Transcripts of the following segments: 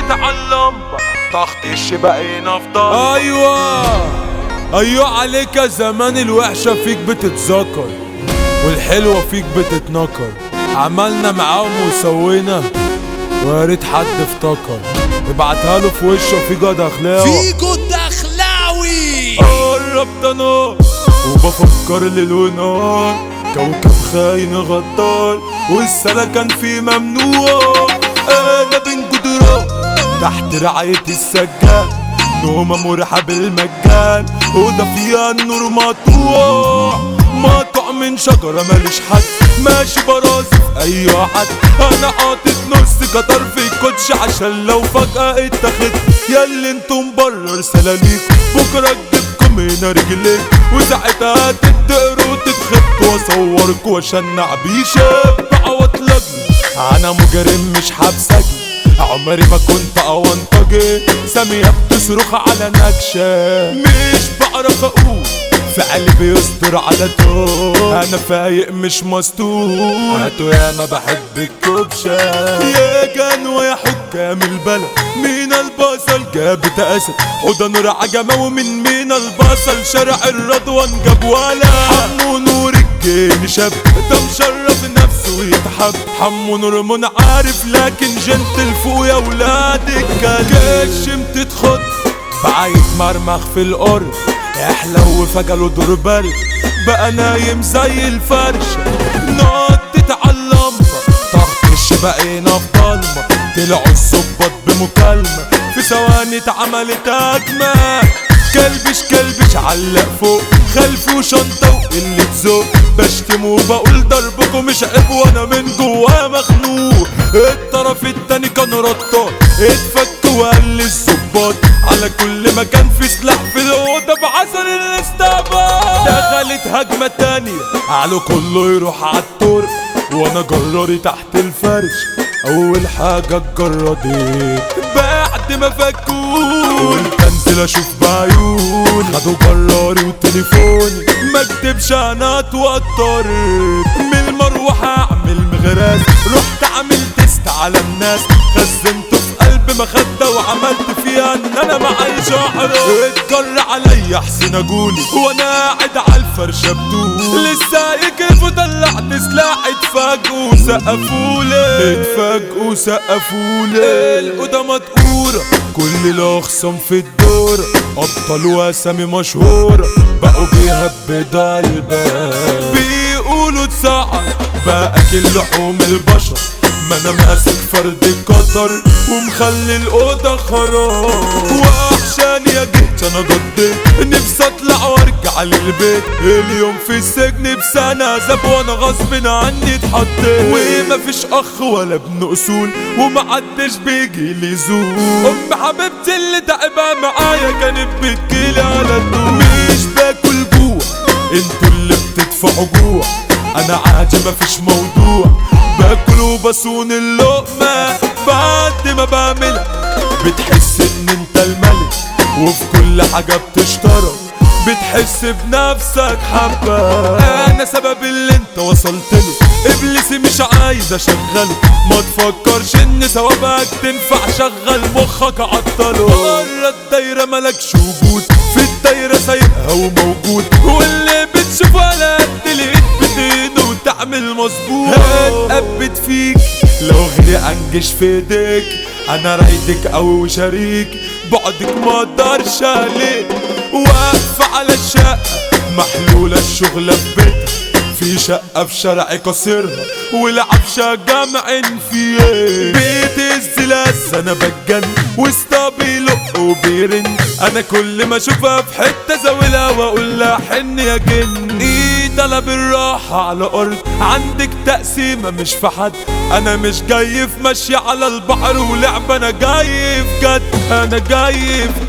على اللمبة تحت الشباقين افضل ايوه ايوه عليك يا زمان الوحشة فيك بتتذكر والحلوة فيك بتتنكر عملنا معاهم وسوينا ويا ريت حد افتكر ابعتها له في وشه في جد اخلاقه فيجو الدخلاوي قربت انا وبفكر ليل ونهار كوكب خاين غدار والسلا كان فيه ممنوع انا بين جدران تحت رعاية السجاد نومة مريحة بالمجان وده فيها النور مقطوع مقطوع من شجرة ماليش حد ماشي براسي في اي حد انا حاطط نص قطر في الكوتش عشان لو فجأة اتاخد ياللي انتم بره رسالة ليكم بكرة تجيبكم هنا رجليك وساعتها تتقروا وتتخبوا واصوركوا واشنع بيشبع واطلقني انا مجرم مش حبسجي عمري ما كنت اونطجي سامية بتصرخ على نكشة مش بعرف اقول في قلبي يصدر على طول انا فايق مش مستور هاتوا يا ما بحب الكبشة يا جنوة يا حكام البلد مين البصل جابت اسد حوضة نور عجمة ومن مين البصل شارع الرضوان جاب ولا حمو نور الجيل شاب ده مشرف نفسه يتحب حمو نور منعرف لكن جنتل فوق يا ولاد الكلب كشم تتخط بعيد مرمخ في الارض احلى وفجأة له دور برد بقى نايم زي الفرشة نطت على اللمبة طرف الشباقين في ضلمة طلعوا الظباط بمكالمة في ثواني اتعملت أجمل كلبش كلبش علق فوق خلفي وشنطة وقلة ذوق بشتم وبقول ضربكم مش عيب وانا من جوايا مخنوق الطرف التاني كان رطان اتفك وقال لي الظباط على كل مكان في سلاح في الأوضة بعسل الاستعباط دخلت هجمة تانية على كله يروح عالطرق وانا جراري تحت الفرش اول حاجة اتجردت بعد ما فكوني قلت انزل اشوف بعيوني خدوا جراري وتليفوني ما اكدبش انا اتوترت من المروحة اعمل مغراس رحت عامل تيست على الناس خزنته في قلب مخدة وعملت فيها ان انا معيش احرق اتجر عليا حسين اجولي وانا قاعد على الفرشة بدون لسه يكيف طلعت سلاح اتفاجئوا سقفولي اتفاجئوا سقفولي الأوضة مدقورة كل الأخصام في الدورة أبطال وأسامي مشهورة بقوا بيهبدوا الباب بيقولوا اتسعر بقى أكل لحوم البشر ما انا ماسك فرد قطر ومخلي الاوضه خراب وحشاني يا جهت انا جديت نفسي اطلع وارجع للبيت اليوم في السجن بسنه عذاب وانا غصب عني اتحطيت ومفيش اخ ولا ابن اصول ومحدش بيجي لي زور ام حبيبتي اللي تعبها معايا كانت بتجيلي على طول مش باكل جوع انتوا اللي بتدفعوا جوع انا عادي مفيش موضوع باكل وبصون اللقمة بعد ما بعملها بتحس ان انت الملك وفي كل حاجة بتشترك بتحس بنفسك حبة انا سبب اللي انت وصلت له ابليسي مش عايز اشغله ما تفكرش ان ثوابك تنفع شغل مخك عطله بره الدايرة ملكش وجود في الدايرة سايقها وموجود واللي بتشوفه على قد الايد بتدينه وتعمل مظبوط هتقبت فيك لو غيري انجش في ايديك انا رايدك قوي وشريك بعدك ما اقدرش عليك واقفة على الشقة محلولة الشغلة في بيتها في شقة في شارع قصيرها والعفشة جمع فيها بيت الزلاز انا بتجن وسطابي يلق وبيرن انا كل ما اشوفها في حتة زاولها واقول لها حن يا جن ايد انا بالراحة على ارض عندك تقسيمة مش في حد انا مش جاي في مشي على البحر ولعب انا جاي في جد انا جاي في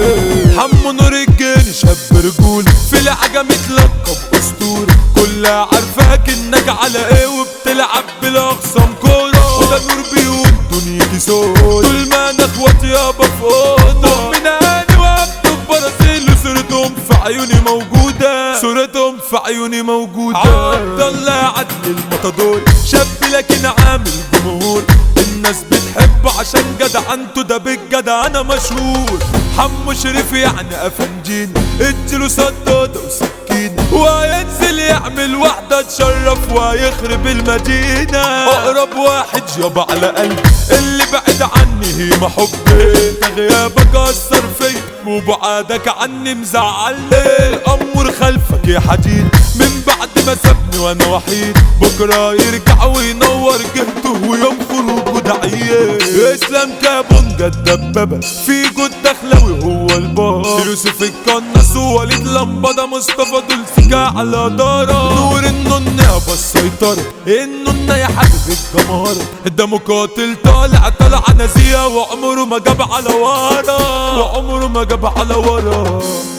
جد حمو نور الجن شاب رجولي في العجم متلقب اسطوري كلها عارفاك انك على ايه وبتلعب بالاخصام كورة وده نور بيوت دنيتي سود طول ما انا اخواتي يابا في اوضه من اني وابدو برازيل وصورتهم في عيوني موجودة صورتهم في عيوني موجودة عبد الله عدل المطادور شاب لكن عامل جمهور الناس بتحبه عشان جدع انتو ده بيج جدع انا مشهور حمو شريف يعني افنجين اديله صدادة وسكين وهينزل يعمل واحدة تشرف وهيخرب المدينة اقرب واحد يابا على قلبي اللي بعد عني هي محبي انت غيابك اثر فيا وبعادك عني مزعلني الامر خلفك يا حديد من بعد ما سابني وانا وحيد بكره يرجع وينور جهته ويوم خروجه دعيه اسلام كابونجا الدبابه في جود دخلاوي هو البار يوسف القناص ووليد لمبه مصطفى دول سكا على دارة نور النون يابا السيطرة النون يا حبيب الجمارة ده مقاتل طالع طالع نزيه وعمره ما جاب على ورا وعمره ما جاب على ورا